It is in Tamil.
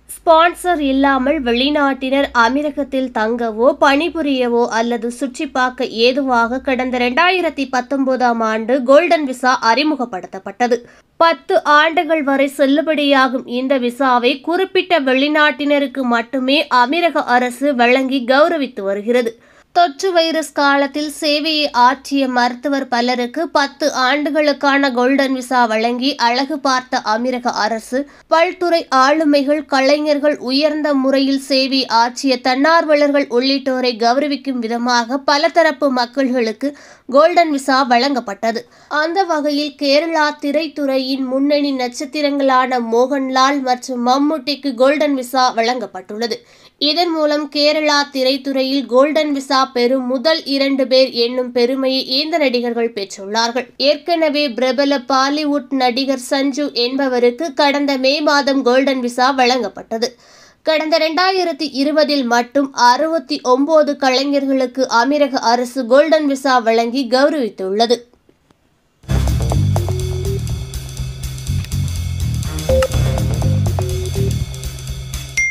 ஸ்பான்சர் இல்லாமல் வெளிநாட்டினர் அமீரகத்தில் தங்கவோ பணிபுரியவோ அல்லது சுற்றி பார்க்க ஏதுவாக கடந்த இரண்டாயிரத்தி பத்தொன்பதாம் ஆண்டு கோல்டன் விசா அறிமுகப்படுத்தப்பட்டது பத்து ஆண்டுகள் வரை செல்லுபடியாகும் இந்த விசாவை குறிப்பிட்ட வெளிநாட்டினருக்கு மட்டுமே அமீரக அரசு வழங்கி கௌரவித்து வருகிறது தொற்று வைரஸ் காலத்தில் சேவையை ஆற்றிய மருத்துவர் பலருக்கு பத்து ஆண்டுகளுக்கான கோல்டன் விசா வழங்கி அழகு பார்த்த அமீரக அரசு பல்துறை ஆளுமைகள் கலைஞர்கள் உயர்ந்த முறையில் சேவை ஆற்றிய தன்னார்வலர்கள் உள்ளிட்டோரை கௌரவிக்கும் விதமாக பலதரப்பு மக்கள்களுக்கு கோல்டன் விசா வழங்கப்பட்டது அந்த வகையில் கேரளா திரைத்துறையின் முன்னணி நட்சத்திரங்களான மோகன்லால் மற்றும் மம்முட்டிக்கு கோல்டன் விசா வழங்கப்பட்டுள்ளது இதன் மூலம் கேரளா திரைத்துறையில் கோல்டன் விசா பெறும் முதல் இரண்டு பேர் என்னும் பெருமையை இந்த நடிகர்கள் பெற்றுள்ளார்கள் ஏற்கனவே பிரபல பாலிவுட் நடிகர் சஞ்சு என்பவருக்கு கடந்த மே மாதம் கோல்டன் விசா வழங்கப்பட்டது கடந்த இரண்டாயிரத்தி இருபதில் மட்டும் அறுபத்தி ஒன்பது கலைஞர்களுக்கு அமீரக அரசு கோல்டன் விசா வழங்கி கௌரவித்துள்ளது